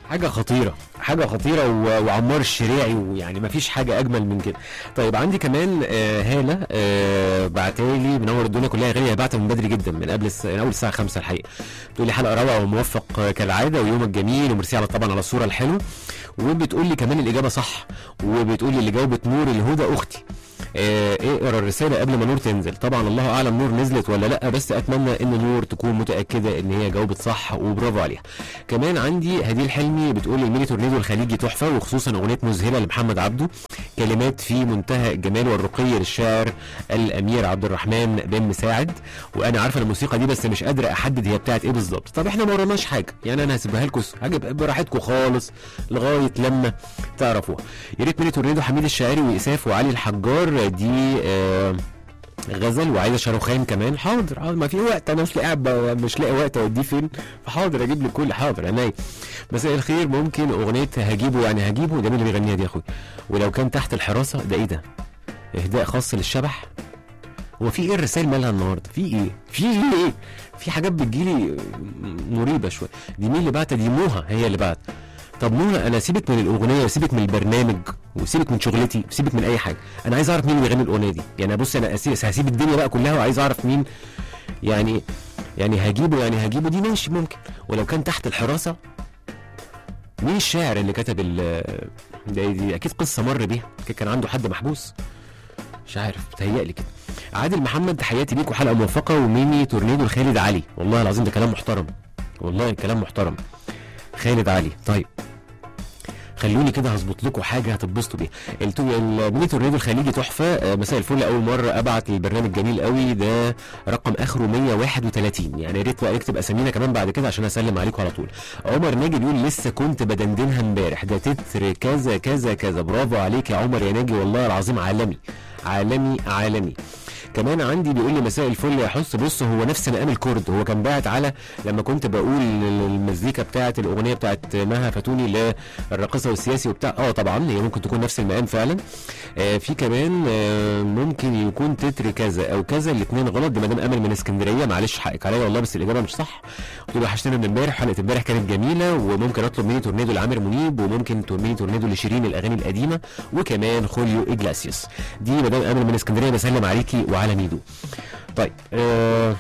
حاجه خطيره حاجه خطيره و- وعمار الشريعي ويعني ما فيش حاجه اجمل من كده طيب عندي كمان آه هاله آه بعتالي منور الدنيا كلها غاليه بعت من بدري جدا من قبل الس... من اول الساعه 5 الحقيقه بتقول لي حلقه روعه وموفق آه، كالعاده ويومك جميل وميرسي على طبعا على الصوره الحلوه وبتقول لي كمان الاجابه صح وبتقول لي اللي جاوبت نور الهدى اختي آه، اقرا الرساله قبل ما نور تنزل طبعا الله اعلم نور نزلت ولا لا بس اتمنى ان نور تكون متاكده ان هي جاوبت صح وبرافو عليها كمان عندي هديل حلمي بتقول الميني تورنيدو الخليجي تحفه وخصوصا اغنيه مذهله لمحمد عبده كلمات في منتهى الجمال والرقي للشاعر الامير عبد الرحمن بن مساعد وانا عارفه الموسيقى دي بس مش قادره احدد هي بتاعت ايه بالظبط طب احنا ما وراناش حاجه يعني انا هسيبها لكم هجيب براحتكم خالص لغايه لما تعرفوها يا ريت ميني تورنيدو حميد الشاعري واساف وعلي الحجار دي آه غزل وعايزه شاروخان كمان حاضر حاضر ما في وقت انا مش لاقي قاعد ب- مش لاقي وقت اوديه فين فحاضر اجيب لك كل حاضر عينيا مساء الخير ممكن اغنيه هجيبه يعني هجيبه ده مين اللي بيغنيها دي يا اخوي ولو كان تحت الحراسه ده ايه ده اهداء خاص للشبح هو في ايه الرسائل مالها النهارده في ايه في ايه في حاجات بتجيلي مريبه شويه دي مين اللي بعتها دي موها هي اللي بعت طب نونا انا سيبك من الاغنيه وسيبك من البرنامج وسيبك من شغلتي وسيبك من اي حاجه انا عايز اعرف مين اللي بيغني الاغنيه دي يعني بص انا أسيس هسيب الدنيا بقى كلها وعايز اعرف مين يعني يعني هجيبه يعني هجيبه دي ماشي ممكن ولو كان تحت الحراسه مين الشاعر اللي كتب ال دي, دي اكيد قصه مر بيها أكيد كان عنده حد محبوس مش عارف تهيألي كده عادل محمد تحياتي ليك وحلقه موفقه وميمي تورنيدو لخالد علي والله العظيم ده كلام محترم والله كلام محترم خالد علي طيب خلوني كده هظبط لكم حاجه هتتبسطوا بيها التو- الميني تورنيدو الخليجي تحفه آه، مساء الفل اول مره ابعت البرنامج جميل قوي ده رقم اخره 131 يعني يا ريت بقى نكتب اسامينا كمان بعد كده عشان اسلم عليكم على طول عمر ناجي بيقول لسه كنت بدندنها امبارح ده تتر كذا كذا كذا برافو عليك يا عمر يا ناجي والله العظيم عالمي عالمي عالمي كمان عندي بيقول لي مساء الفل يا حس بص هو نفس مقام الكرد هو كان باعت على لما كنت بقول المزيكا بتاعت الاغنيه بتاعت مها فاتوني للراقصه والسياسي وبتاع اه طبعا هي ممكن تكون نفس المقام فعلا آه في كمان آه ممكن يكون تتر كذا او كذا الاثنين غلط دي مدام امل من اسكندريه معلش حقك عليا والله بس الاجابه مش صح قلت له وحشتنا من امبارح حلقه امبارح كانت جميله وممكن اطلب ميني تورنيدو لعامر منيب وممكن تو- ميني تورنيدو لشيرين الاغاني القديمه وكمان خوليو اجلاسيوس دي مدام امل من اسكندريه بسلم عليكي وعلى ميدو طيب أه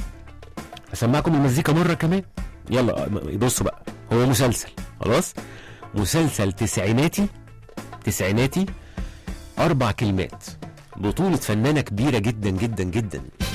اسمعكم المزيكا مره كمان يلا بصوا بقى هو مسلسل خلاص مسلسل تسعيناتي تسعيناتي اربع كلمات بطولة فنانة كبيرة جدا جدا جدا